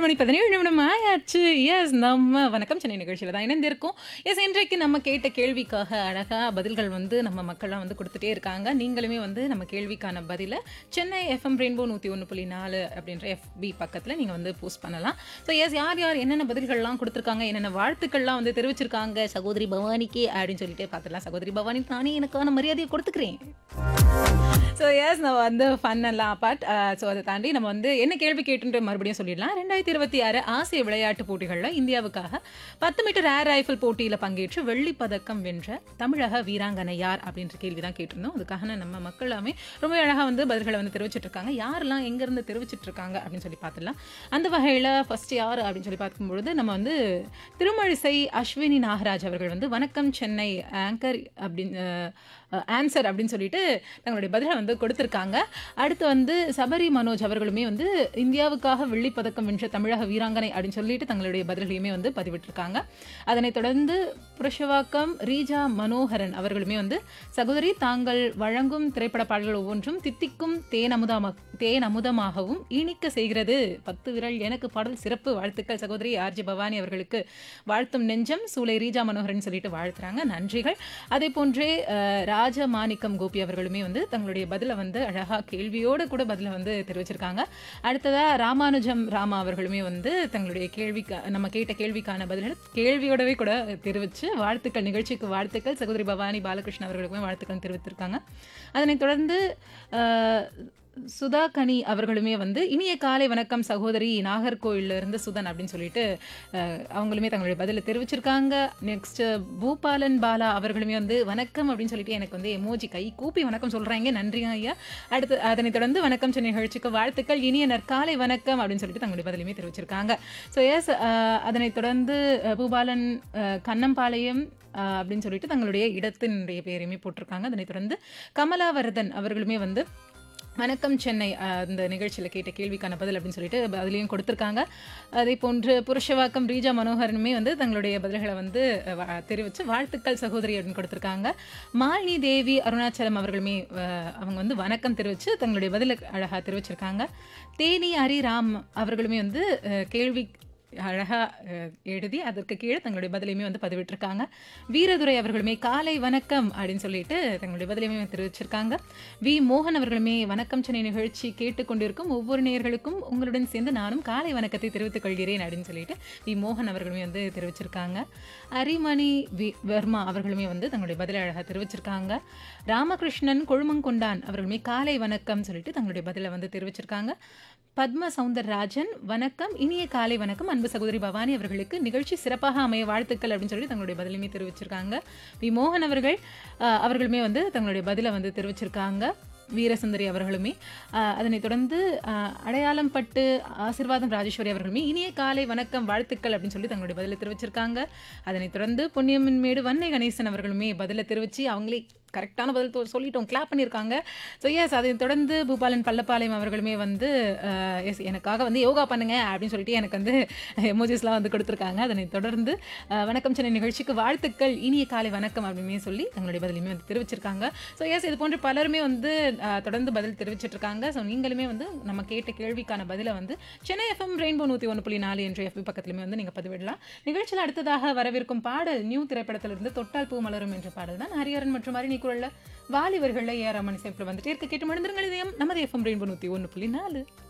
மணி பதினேழு நிமிடம் ஆயாச்சு எஸ் நம்ம வணக்கம் சென்னை நிகழ்ச்சியில் தான் இணைந்திருக்கோம் எஸ் இன்றைக்கு நம்ம கேட்ட கேள்விக்காக அழகாக பதில்கள் வந்து நம்ம மக்கள்லாம் வந்து கொடுத்துட்டே இருக்காங்க நீங்களுமே வந்து நம்ம கேள்விக்கான பதிலை சென்னை எஃப்எம் ரெயின்போ நூற்றி ஒன்று புள்ளி நாலு அப்படின்ற எஃபி பக்கத்தில் நீங்கள் வந்து போஸ்ட் பண்ணலாம் ஸோ எஸ் யார் யார் என்னென்ன பதில்கள்லாம் கொடுத்துருக்காங்க என்னென்ன வாழ்த்துக்கள்லாம் வந்து தெரிவிச்சிருக்காங்க சகோதரி பவானிக்கு அப்படின்னு சொல்லிட்டு பார்த்துடலாம் சகோதரி பவானி நானே எனக்கான மரியாதையை கொடுத்துக்கிறேன் ஸோ எஸ் நம்ம வந்து ஃபன் எல்லாம் அப்பார்ட் ஸோ அதை தாண்டி நம்ம வந்து என்ன கேள்வி கேட்டுன்ற மறுபடியும் சொல்லிடலாம் ரெண்டாயிரத்தி இருபத்தி ஆறு ஆசிய விளையாட்டு போட்டிகளில் இந்தியாவுக்காக பத்து மீட்டர் ஏர் ரைஃபிள் போட்டியில் பங்கேற்று வெள்ளிப் பதக்கம் வென்ற தமிழக வீராங்கனை யார் அப்படின்ற கேள்வி தான் கேட்டிருந்தோம் அதுக்காக நம்ம மக்கள் எல்லாமே ரொம்ப அழகாக வந்து பதில்களை வந்து தெரிவிச்சிட்டு இருக்காங்க யாரெல்லாம் எங்கேருந்து தெரிவிச்சிட்டு இருக்காங்க அப்படின்னு சொல்லி பார்த்துடலாம் அந்த வகையில் ஃபர்ஸ்ட் யார் அப்படின்னு சொல்லி பார்க்கும்பொழுது நம்ம வந்து திருமழிசை அஸ்வினி நாகராஜ் அவர்கள் வந்து வணக்கம் சென்னை ஆங்கர் அப்படின்னு ஆன்சர் அப்படின்னு சொல்லிட்டு தங்களுடைய பதிலை வந்து கொடுத்துருக்காங்க அடுத்து வந்து சபரி மனோஜ் அவர்களுமே வந்து இந்தியாவுக்காக வெள்ளிப் பதக்கம் வென்ற தமிழக வீராங்கனை அப்படின்னு சொல்லிட்டு தங்களுடைய பதில்களையுமே வந்து பதிவிட்டிருக்காங்க அதனைத் தொடர்ந்து புருஷவாக்கம் ரீஜா மனோகரன் அவர்களுமே வந்து சகோதரி தாங்கள் வழங்கும் திரைப்பட பாடல்கள் ஒவ்வொன்றும் தித்திக்கும் தேன் அமுதமாக தேன் அமுதமாகவும் இனிக்க செய்கிறது பத்து விரல் எனக்கு பாடல் சிறப்பு வாழ்த்துக்கள் சகோதரி ஆர்ஜி பவானி அவர்களுக்கு வாழ்த்தும் நெஞ்சம் சூளை ரீஜா மனோகரன் சொல்லிட்டு வாழ்த்துறாங்க நன்றிகள் அதே போன்றே அஹ், ராஜமாணிக்கம் கோபி அவர்களுமே வந்து தங்களுடைய பதிலை வந்து அழகா கேள்வியோடு கூட பதிலை வந்து தெரிவிச்சிருக்காங்க அடுத்ததா ராமானுஜம் ராமா அவர்களுமே வந்து தங்களுடைய கேள்விக்கு நம்ம கேட்ட கேள்விக்கான பதில்கள் கேள்வியோடவே கூட தெரிவிச்சு வாழ்த்துக்கள் நிகழ்ச்சிக்கு வாழ்த்துக்கள் சகோதரி பவானி பாலகிருஷ்ணன் அவர்களுக்குமே வாழ்த்துக்கள் தெரிவித்திருக்காங்க அதனைத் தொடர்ந்து அஹ், சுதா கனி அவர்களுமே வந்து இனிய காலை வணக்கம் சகோதரி நாகர்கோயில்ல இருந்து சுதன் அப்படின்னு சொல்லிட்டு அஹ், அவங்களுமே தங்களுடைய பதிலை தெரிவிச்சிருக்காங்க நெக்ஸ்ட் பூபாலன் பாலா அவர்களுமே வந்து வணக்கம் அப்படின்னு சொல்லிட்டு எனக்கு வந்து எமோஜி கை கூப்பி வணக்கம் சொல்றாங்க நன்றி ஐயா அடுத்து அதனைத் தொடர்ந்து வணக்கம் சென்னை நிகழ்ச்சிக்கு வாழ்த்துக்கள் இனிய நற்காலை வணக்கம் அப்படின்னு சொல்லிட்டு தங்களுடைய பதிலுமே தெரிவிச்சிருக்காங்க ஸோ எஸ் அதனைத் தொடர்ந்து அஹ், பூபாலன் அஹ், கண்ணம்பாளையம் அஹ், அப்படின்னு சொல்லிட்டு தங்களுடைய இடத்தினுடைய பெயரையுமே போட்டிருக்காங்க அதனைத் தொடர்ந்து கமலாவரதன் அவர்களுமே வந்து வணக்கம் சென்னை அஹ், இந்த நிகழ்ச்சியில் கேட்ட கேள்விக்கான பதில் அப்படின்னு சொல்லிட்டு பதிலையும் கொடுத்துருக்காங்க அதே போன்று புருஷவாக்கம் ரீஜா மனோகரனுமே வந்து தங்களுடைய பதில்களை வந்து அஹ், வா- தெரிவித்து வாழ்த்துக்கள் சகோதரி அப்படின்னு கொடுத்துருக்காங்க மாலினி தேவி அருணாச்சலம் அவர்களுமே அஹ், அவங்க வந்து வணக்கம் தெரிவித்து தங்களுடைய பதிலை அழகாக தெரிவிச்சிருக்காங்க தேனி ஹரி ராம் அவர்களுமே வந்து அஹ், கேள்வி அழகா அஹ், எழுதி அதற்கு கீழே தங்களுடைய பதிலையுமே வந்து பதிவிட்டிருக்காங்க வீரதுரை அவர்களுமே காலை வணக்கம் அப்படின்னு சொல்லிட்டு தங்களுடைய பதிலையுமே தெரிவிச்சிருக்காங்க வி மோகன் அவர்களுமே வணக்கம் சென்னை நிகழ்ச்சி கேட்டுக்கொண்டிருக்கும் ஒவ்வொரு நேயர்களுக்கும் உங்களுடன் சேர்ந்து நானும் காலை வணக்கத்தை தெரிவித்துக் கொள்கிறேன் அப்படின்னு சொல்லிட்டு வி மோகன் அவர்களுமே வந்து தெரிவிச்சிருக்காங்க அரிமணி வி வர்மா அவர்களுமே வந்து தங்களுடைய பதிலை அழகாக தெரிவிச்சிருக்காங்க ராமகிருஷ்ணன் கொழுமங்கொண்டான் அவர்களுமே காலை வணக்கம் சொல்லிட்டு தங்களுடைய பதிலை வந்து தெரிவிச்சிருக்காங்க பத்ம சவுந்தரராஜன் வணக்கம் இனிய காலை வணக்கம் அன்பு சகோதரி பவானி அவர்களுக்கு நிகழ்ச்சி சிறப்பாக அமைய வாழ்த்துக்கள் அப்படின்னு சொல்லி தங்களுடைய பதிலுமே தெரிவிச்சிருக்காங்க வி மோகன் அவர்கள் அஹ், அவர்களுமே வந்து தங்களுடைய பதிலை வந்து தெரிவிச்சிருக்காங்க வீரசுந்தரி அவர்களுமே அஹ், அதனைத் தொடர்ந்து அஹ், அடையாளம் பட்டு ஆசிர்வாதம் ராஜேஸ்வரி அவர்களுமே இனிய காலை வணக்கம் வாழ்த்துக்கள் அப்படின்னு சொல்லி தங்களுடைய பதிலை தெரிவிச்சிருக்காங்க அதனைத் தொடர்ந்து பொன்னியம்மன் மேடு வன்னை கணேசன் அவர்களுமே பதிலை தெரிவித்து அவங்களே கரெக்டான பதில் தொ- சொல்லிட்டோம் கிளாப் பண்ணியிருக்காங்க ஸோ எஸ் அதை தொடர்ந்து பூபாலன் பள்ளப்பாளையம் அவர்களுமே வந்து எஸ் எனக்காக வந்து யோகா பண்ணுங்க அப்படின்னு சொல்லிட்டு எனக்கு வந்து எமோஜிஸ்லாம் வந்து கொடுத்துருக்காங்க அதனை தொடர்ந்து அஹ், வணக்கம் சென்னை நிகழ்ச்சிக்கு வாழ்த்துக்கள் இனிய காலை வணக்கம் அப்படின்னு சொல்லி தங்களுடைய பதிலுமே வந்து தெரிவிச்சிருக்காங்க ஸோ எஸ் இது போன்று பலருமே வந்து அஹ், தொடர்ந்து பதில் தெரிவிச்சிட்டு இருக்காங்க ஸோ நீங்களுமே வந்து நம்ம கேட்ட கேள்விக்கான பதிலை வந்து சென்னை எஃப்எம் ரெயின்போ நூற்றி ஒன்று புள்ளி நாலு என்ற எஃபி பக்கத்துலையுமே வந்து நீங்கள் பதிவிடலாம் நிகழ்ச்சியில் அடுத்ததாக வரவிருக்கும் பாடல் நியூ திரைப்படத்திலிருந்து தொட்டால் பூ மலரும் என்ற பாடல் தான் ஹரிஹரன் மற்றும் அரிணி குரல்ல வாலிபர்களில் ஏஆர் ரமணி சேப்பில் வந்துட்டு இருக்க கேட்டு மணிந்திருங்கள் இதயம் நமது எஃப்எம் ரெயின்போ நூற்றி ஒன்று புள்ளி நாலு